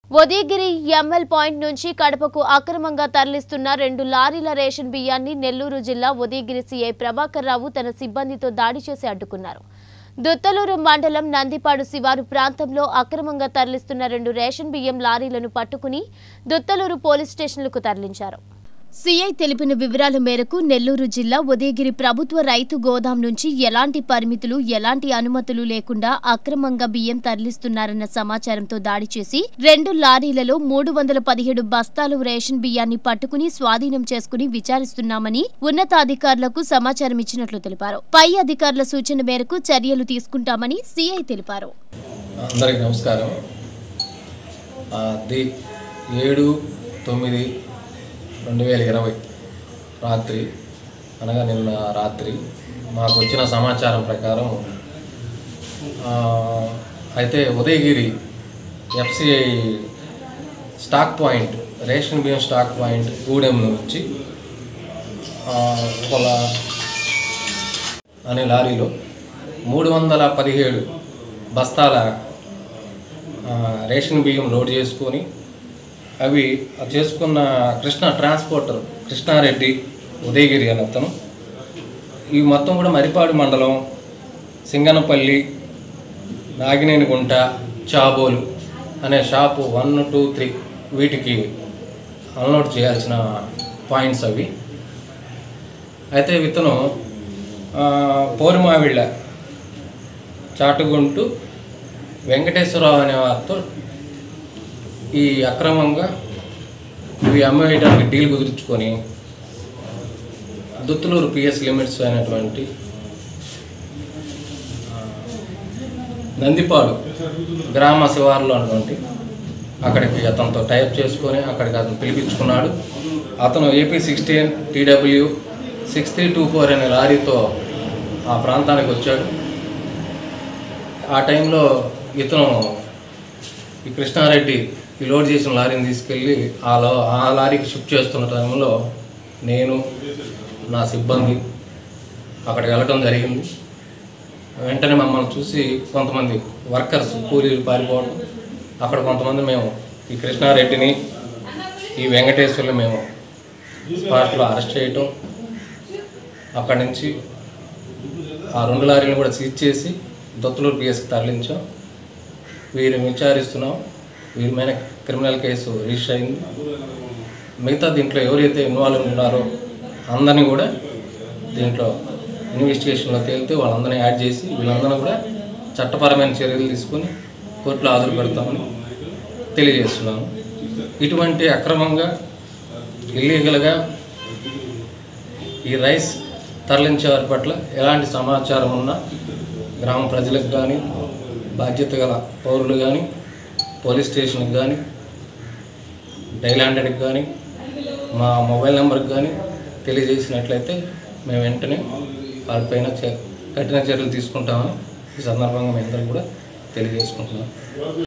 Udayagiri ML point నుంచి కడపకు అక్రమంగా తరలిస్తున్న రెండు లారీల రేషన్ బియ్యాన్ని నెల్లూరు జిల్లా ఉదయగిరి సీఐ ప్రభాకర్ రావు తన సిబ్బందితో దాడి చేసి అడ్డుకున్నారు దుత్తలూరు మండలం నందిపాడు శివారు ప్రాంతంలో అక్రమంగా తరలిస్తున్న రెండు రేషన్ బియ్యం లారీలను పట్టుకుని దుత్తలూరు పోలీస్ స్టేషన్లకు తరలించారు సీఐ తెలిపిన వివరాల మేరకు నెల్లూరు జిల్లా ఉదయగిరి ప్రభుత్వ రైతు గోదాం నుంచి ఎలాంటి పరిమితులు ఎలాంటి అనుమతులు లేకుండా అక్రమంగా బియ్యం తరలిస్తున్నారన్న సమాచారంతో దాడి చేసి రెండు లారీలలో మూడు వందల పదిహేడు బస్తాలు రేషన్ బియ్యాన్ని పట్టుకుని స్వాధీనం చేసుకుని విచారిస్తున్నామని ఉన్నతాధికారులకు సమాచారం ఇచ్చినట్లు తెలిపారు పై అధికారుల సూచన మేరకు చర్యలు తీసుకుంటామని సీఐ తెలిపారు అందరికీ నమస్కారం ఆ, ది ఏడు తొమ్మిది రెండు వేల ఇరవై రాత్రి అనగా నిన్న రాత్రి మాకు వచ్చిన సమాచారం ప్రకారం ఆ, అయితే Udayagiri FCI stock point ration బియ్యం స్టాక్ పాయింట్ గూడెం నుంచి ఆ, ఒక అనే లారీలో మూడు వందల పదిహేడు బస్తాల ఆ, రేషన్ బియ్యం లోడ్ చేసుకొని అవి ఆ చేసుకున్న కృష్ణ ట్రాన్స్పోర్టర్ కృష్ణారెడ్డి ఉదయగిరి అని అతను ఈ మొత్తం కూడా మరిపాడు మండలం సింగనపల్లి నాగినేనిగుంట చాబోలు అనే షాపు వన్ టూ త్రీ వీటికి అన్లోడ్ చేయాల్సిన పాయింట్స్ అవి అయితే ఇతను ఆ, పోరుమావిళ్ళ చాటుగుంటూ వెంకటేశ్వరరావు అనే వారితో ఈ అక్రమంగా ఇవి అమ్మేయడానికి డీల్ కుదుర్చుకొని దుత్తులూరు పిఎస్ లిమిట్స్ అయినటువంటి ఆ, నందిపాడు గ్రామ శివారులో అటువంటి అక్కడికి అతనితో టైప్ చేసుకొని అక్కడికి అతను పిలిపించుకున్నాడు అతను AP sixteen TW six three two four అనే లారీతో ఆ ప్రాంతానికి వచ్చాడు ఆ టైంలో ఇతను ఈ కృష్ణారెడ్డి ఈ లోడ్ చేసిన లారీని తీసుకెళ్ళి ఆ లో ఆ లారీకి షిఫ్ట్ చేస్తున్న టైంలో నేను నా సిబ్బంది అక్కడికి వెళ్ళడం జరిగింది వెంటనే మమ్మల్ని చూసి కొంతమంది వర్కర్స్ కూలీలు పారిపోవడం అక్కడ కొంతమంది మేము ఈ కృష్ణారెడ్డిని ఈ వెంకటేశ్వర్లు మేము స్పాట్లో అరెస్ట్ చేయటం అక్కడి నుంచి ఆ రెండు లారీలను కూడా సీజ్ చేసి దొత్తులూరు పిఎస్కి తరలించాం వీరిని విచారిస్తున్నాం వీరి మీద క్రిమినల్ కేసు రిజిస్టర్ అయింది మిగతా దీంట్లో ఎవరైతే ఇన్వాల్వ్ ఉన్నారో అందరినీ కూడా దీంట్లో ఇన్వెస్టిగేషన్లో తేలితే వాళ్ళందరినీ యాడ్ చేసి వీళ్ళందరినీ కూడా చట్టపరమైన చర్యలు తీసుకొని కోర్టులో హాజరు పెడతామని తెలియజేస్తున్నాను ఇటువంటి అక్రమంగా ఇల్లీగల్గా ఈ రైస్ తరలించే వారి పట్ల ఎలాంటి సమాచారం ఉన్నా గ్రామ ప్రజలకు కానీ బాధ్యత గల పౌరులు కానీ పోలీస్ స్టేషన్కి కానీ డైల్ హండ్రెడ్కి కానీ మా మొబైల్ నెంబర్కి కానీ తెలియజేసినట్లయితే మేము వెంటనే వారిపైన చే- కఠిన చర్యలు తీసుకుంటామని ఈ సందర్భంగా మేము అందరం కూడా తెలియజేసుకుంటున్నాం